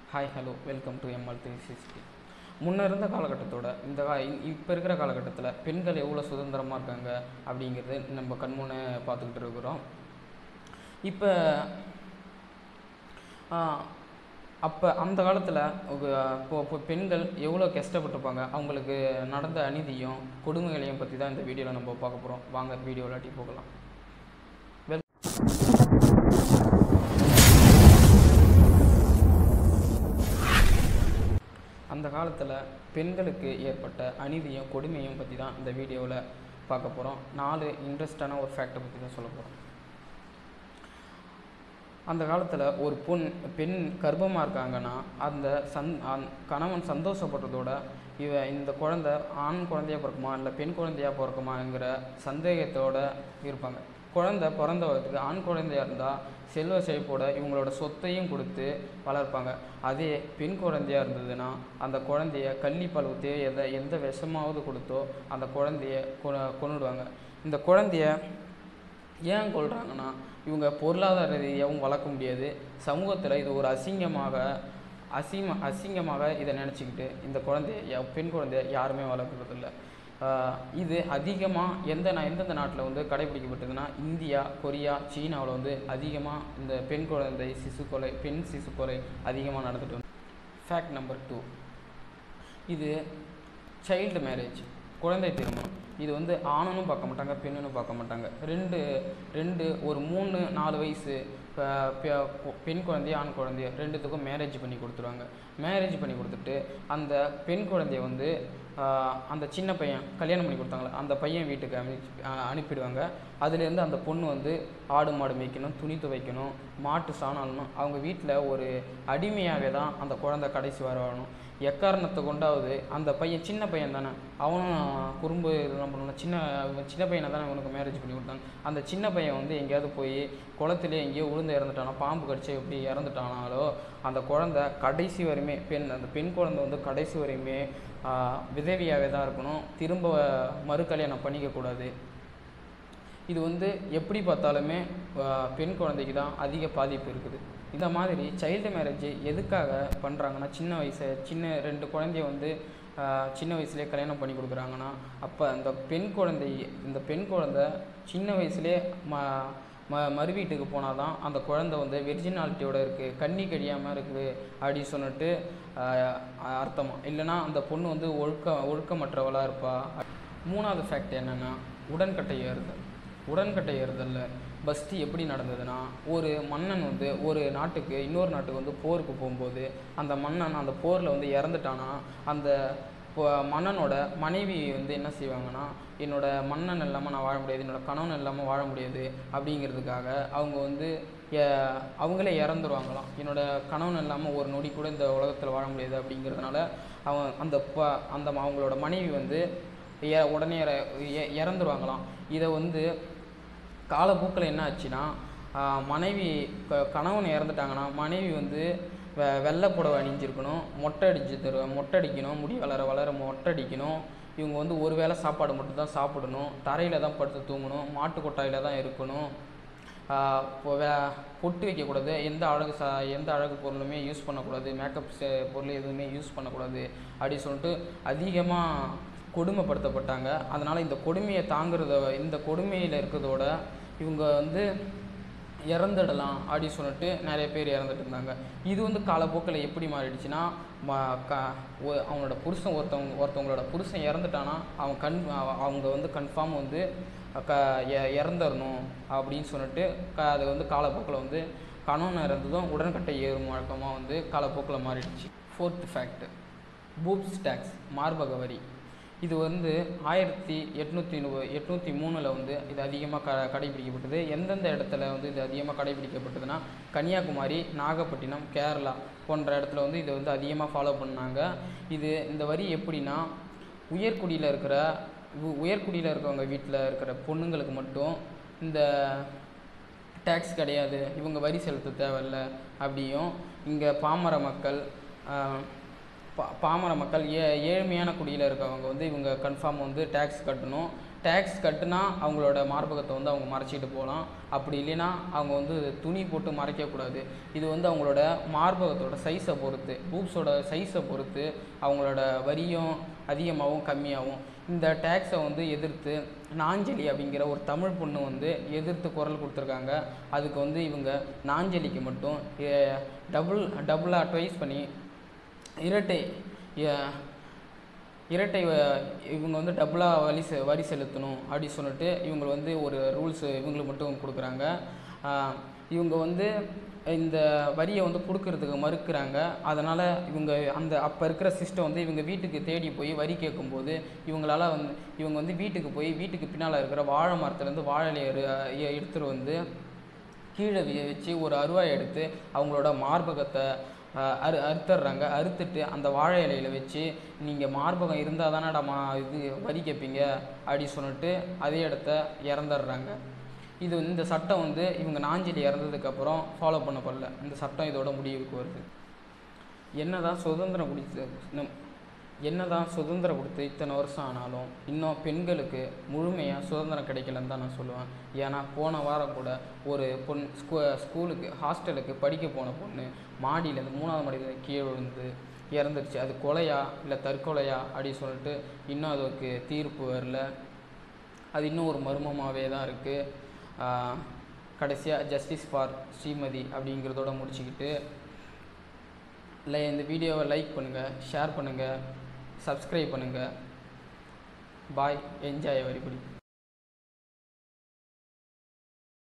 hi hello welcome to ML three sixty முன்ன இருந்த காலகட்டத்தோட இந்த கா இப்போ இருக்கிற காலகட்டத்தில் பெண்கள் எவ்வளோ சுதந்திரமாக இருக்காங்க அப்படிங்கிறது நம்ம கண்முன்னே பார்த்துக்கிட்டு இருக்கிறோம் இப்போ அப்போ அந்த காலத்தில் இப்போ இப்போ பெண்கள் எவ்வளோ கஷ்டப்பட்டிருப்பாங்க அவங்களுக்கு நடந்த அநீதியும் கொடுமைகளையும் பற்றி தான் இந்த வீடியோவில் நம்ம பார்க்க போகிறோம் வாங்க வீடியோ இல்லாட்டி போகலாம் அந்த காலத்தில் பெண்களுக்கு ஏற்பட்ட அநீதியும் கொடுமையும் பற்றி தான் இந்த வீடியோவில் பார்க்க போகிறோம் நாலு இன்ட்ரெஸ்டான ஒரு ஃபேக்டை பற்றி தான் சொல்ல போகிறோம் அந்த காலத்தில் ஒரு பொண் பெண் கர்ப்பமாக இருக்காங்கன்னா அந்த சந் அந் கணவன் சந்தோஷப்படுறதோட இவ இந்த குழந்த ஆண் குழந்தையா பிறக்குமா இல்லை பெண் குழந்தையா பிறக்குமாங்கிற சந்தேகத்தோடு இருப்பாங்க குழந்த பிறந்தவருக்கு ஆண் குழந்தையா இருந்தால் செல்வ செழிப்போட இவங்களோட சொத்தையும் கொடுத்து வளர்ப்பாங்க அதே பெண் குழந்தையா இருந்ததுன்னா அந்த குழந்தைய கள்ளிப்பால் ஊற்றி எதை எந்த விஷமாவது கொடுத்தோ அந்த குழந்தைய கொ கொண்டுடுவாங்க இந்த குழந்தைய ஏன் கொள்கிறாங்கன்னா இவங்க பொருளாதார ரீதியாகவும் வளர்க்க முடியாது சமூகத்தில் இது ஒரு அசிங்கமாக அசிங்க அசிங்கமாக இதை நினச்சிக்கிட்டு இந்த குழந்தைய பெண் குழந்தைய யாருமே வளர்க்குறதில்ல இது அதிகமாக எந்த நா எந்தெந்த நாட்டில் வந்து கடைபிடிக்கப்பட்டதுன்னா இந்தியா கொரியா சீனாவில் வந்து அதிகமாக இந்த பெண் குழந்தை சிசு கொலை பெண் சிசு கொலை அதிகமாக நடந்துட்டு வந்து ஃபேக்ட் நம்பர் டூ இது சைல்டு மேரேஜ் குழந்தை திருமணம் இது வந்து ஆணுன்னு பார்க்க மாட்டாங்க பெண்ணுன்னு பார்க்க மாட்டாங்க ரெண்டு ரெண்டு ஒரு மூணு நாலு வயசு பெண் குழந்தைய ஆண் குழந்தைய ரெண்டுத்துக்கும் மேரேஜ் பண்ணி கொடுத்துருவாங்க மேரேஜ் பண்ணி கொடுத்துட்டு அந்த பெண் குழந்தைய வந்து அந்த சின்ன பையன் கல்யாணம் பண்ணி கொடுத்தாங்களே அந்த பையன் வீட்டுக்கு அனு அனுப்பிடுவாங்க அதுலேருந்து அந்த பொண்ணு வந்து ஆடு மாடு மேய்க்கணும் துணி துவைக்கணும் மாட்டு சாணம் அவங்க வீட்டில் ஒரு அடிமையாகவே தான் அந்த குழந்தை கடைசி வர வரணும் எக்காரணத்தை கொண்டாவது அந்த பையன் சின்ன பையன் தானே அவனும் குறும்பு இதெல்லாம் பண்ணணும் சின்ன சின்ன பையனை தானே அவனுக்கு மேரேஜ் பண்ணி கொடுத்தாங்க அந்த சின்ன பையன் வந்து எங்கேயாவது போய் குளத்துலேயே எங்கேயோ உளுந்து இறந்துட்டானோ பாம்பு கடிச்சு எப்படி இறந்துட்டானாலோ அந்த குழந்த கடைசி வரையுமே பெண் அந்த பெண் குழந்தை வந்து கடைசி வரையுமே விதவியாகவே தான் இருக்கணும் திரும்ப மறு கல்யாணம் பண்ணிக்கக்கூடாது இது வந்து எப்படி பார்த்தாலுமே பெண் குழந்தைக்கு தான் அதிக பாதிப்பு இருக்குது இந்த மாதிரி சைல்டு மேரேஜ் எதுக்காக பண்ணுறாங்கன்னா சின்ன வயசு சின்ன ரெண்டு குழந்தைய வந்து சின்ன வயசுலேயே கல்யாணம் பண்ணி கொடுக்குறாங்கன்னா அப்போ அந்த பெண் குழந்தை இந்த பெண் குழந்தை சின்ன வயசுலேயே ம ம மறு வீட்டுக்கு போனால் தான் அந்த குழந்தை வந்து வெர்ஜினாலிட்டியோட இருக்குது கண்ணி கழியாமல் இருக்குது அப்படின்னு சொல்லிட்டு அர்த்தமா இல்லைனா அந்த பொண்ணு வந்து ஒழுக்க ஒழுக்கமற்றவளாக இருப்பா மூணாவது ஃபேக்ட் என்னென்னா உடன்கட்டை ஏறுதல் உடன்கட்டை ஏறுதலில் பஸ்ட்டு எப்படி நடந்ததுன்னா ஒரு மன்னன் வந்து ஒரு நாட்டுக்கு இன்னொரு நாட்டுக்கு வந்து போருக்கு போகும்போது அந்த மன்னன் அந்த போரில் வந்து இறந்துட்டானா அந்த மன்னனோட மனைவி வந்து என்ன செய்வாங்கன்னா என்னோட மன்னன் இல்லாமல் நான் வாழ முடியாது என்னோட கணவன் இல்லாமல் வாழ முடியாது அப்படிங்கிறதுக்காக அவங்க வந்து அவங்களே இறந்துருவாங்களாம் என்னோட கணவன் இல்லாமல் ஒரு நொடி கூட இந்த உலகத்தில் வாழ முடியாது அப்படிங்கிறதுனால அவன் அந்த ப அந்த அவங்களோட மனைவி வந்து உடனே இறந்துருவாங்களாம் இதை வந்து காலப்போக்கில் என்ன ஆச்சுன்னா மனைவி க கணவன் இறந்துட்டாங்கன்னா மனைவி வந்து வெ வெள்ளை புடவை அணிஞ்சிருக்கணும் மொட்டை அடிச்சு தரு மொட்டை அடிக்கணும் முடி வளர வளர மொட்டை அடிக்கணும் இவங்க வந்து ஒரு வேளை சாப்பாடு மட்டும் தான் சாப்பிடணும் தரையில் தான் படுத்து தூங்கணும் மாட்டு கொட்டாயில் தான் இருக்கணும் பொட்டு வைக்கக்கூடாது எந்த அழகு சா எந்த அழகு பொருளுமே யூஸ் பண்ணக்கூடாது மேக்கப் பொருள் எதுவுமே யூஸ் பண்ணக்கூடாது அப்படி சொல்லிட்டு அதிகமாக கொடுமைப்படுத்தப்பட்டாங்க அதனால் இந்த கொடுமையை தாங்கிறத இந்த கொடுமையில் இருக்கிறதோட இவங்க வந்து இறந்துடலாம் அப்படி சொல்லிட்டு நிறைய பேர் இறந்துட்டு இருந்தாங்க இது வந்து காலப்போக்கில் எப்படி மாறிடுச்சுன்னா க அவனோட புருஷன் ஒருத்தவங்க ஒருத்தவங்களோட புருஷன் இறந்துட்டானா அவன் கண் அவங்க வந்து கன்ஃபார்ம் வந்து க இறந்துடணும் அப்படின்னு சொல்லிட்டு க அது வந்து காலப்போக்கில் வந்து கணவன் இறந்ததும் உடன்கட்டை ஏறும் வழக்கமாக வந்து காலப்போக்கில் மாறிடுச்சு ஃபோர்த் ஃபேக்ட் பூப்ஸ் டேக்ஸ் மார்பக வரி இது வந்து ஆயிரத்தி எட்நூற்றி எட்நூற்றி மூணில் வந்து இது அதிகமாக க கடைபிடிக்கப்பட்டது எந்தெந்த இடத்துல வந்து இது அதிகமாக கடைபிடிக்கப்பட்டதுன்னா கன்னியாகுமரி நாகப்பட்டினம் கேரளா போன்ற இடத்துல வந்து இதை வந்து அதிகமாக ஃபாலோ பண்ணாங்க இது இந்த வரி எப்படின்னா உயர்குடியில் இருக்கிற உயர்குடியில் இருக்கிறவங்க வீட்டில் இருக்கிற பொண்ணுங்களுக்கு மட்டும் இந்த டேக்ஸ் கிடையாது இவங்க வரி செலுத்த தேவையில்ல அப்படியும் இங்கே பாமர மக்கள் பா பாமர மக்கள் ஏ ஏழ்மையான குடியில் இருக்கவங்க வந்து இவங்க கன்ஃபார்ம் வந்து டேக்ஸ் கட்டணும் டேக்ஸ் கட்டுனா அவங்களோட மார்பகத்தை வந்து அவங்க மறைச்சிட்டு போகலாம் அப்படி இல்லைன்னா அவங்க வந்து துணி போட்டு மறைக்கக்கூடாது இது வந்து அவங்களோட மார்பகத்தோட சைஸை பொறுத்து பூப்ஸோட சைஸை பொறுத்து அவங்களோட வரியும் அதிகமாகவும் கம்மியாகவும் இந்த டேக்ஸை வந்து எதிர்த்து நாஞ்சலி அப்படிங்கிற ஒரு தமிழ் பொண்ணு வந்து எதிர்த்து குரல் கொடுத்துருக்காங்க அதுக்கு வந்து இவங்க நாஞ்சலிக்கு மட்டும் டபுள் டபுளாக ட்வைஸ் பண்ணி இரட்டை எ- இரட்டை வ- இவங்க வந்து டபுளாக வரி செ வரி செலுத்தணும் அப்படி சொல்லிட்டு இவங்க வந்து ஒரு ரூல்ஸ் இவங்களுக்கு மட்டும் கொடுக்குறாங்க ஆஹ் இவங்க வந்து இந்த வரியை வந்து கொடுக்கறதுக்கு மறுக்கிறாங்க அதனால் இவங்க அந்த அப்போ இருக்கிற சிஸ்டம் வந்து இவங்க வீட்டுக்கு தேடி போய் வரி கேட்கும்போது இவங்களால வந்து இவங்க வந்து வீட்டுக்கு போய் வீட்டுக்கு பின்னால் இருக்கிற வாழை மரத்துலேருந்து வாழை இலையை எடு- எ- எடுத்துகிட்டு வந்து கீழே வி- வச்சு ஒரு அருவாயை எடுத்து அவங்களோட மார்பகத்தை அஹ், அறு அறுத்துடுறாங்க அறுத்துட்டு அந்த வாழை இலையில வச்சு நீங்கள் மார்பகம் இருந்தால் தானடா மா இது வரி கேட்பீங்க அப்படி சொல்லிட்டு அதே இடத்த இறந்துடுறாங்க இது இந்த சட்டம் வந்து இவங்க நாஞ்சலி இறந்ததுக்கப்புறம் ஃபாலோ பண்ணப்படல இந்த சட்டம் இதோட முடிவுக்கு வருது என்னதான் சுதந்திரம் கொடுத்து நம் என்னதான் சுதந்திரம் கொடுத்து இத்தனை வருஷம் ஆனாலும் இன்னும் பெண்களுக்கு முழுமையாக சுதந்திரம் கிடைக்கலன்னு தான் நான் சொல்லுவேன் ஏன்னா போன வாரம் கூட ஒரு பொண் ஸ்கூ ஸ்கூலுக்கு ஹாஸ்டலுக்கு படிக்க போன பொண்ணு மாடியிலேருந்து மூணாவது மாடியிலேருந்து கீழே விழுந்து இறந்துருச்சு அது கொலையா இல்லை தற்கொலையா அப்படின்னு சொல்லிட்டு இன்னும் அதுக்கு தீர்ப்பு வரல அது இன்னும் ஒரு மர்மமாகவே தான் இருக்குது கடைசியாக ஜஸ்டிஸ் ஃபார் ஸ்ரீமதி அப்படிங்கிறதோட முடிச்சுக்கிட்டு இல்லை இந்த வீடியோவை லைக் பண்ணுங்கள் ஷேர் பண்ணுங்கள் சப்ஸ்கிரைப் பண்ணுங்கள் பாய் என்ஜாய் எவரிபடி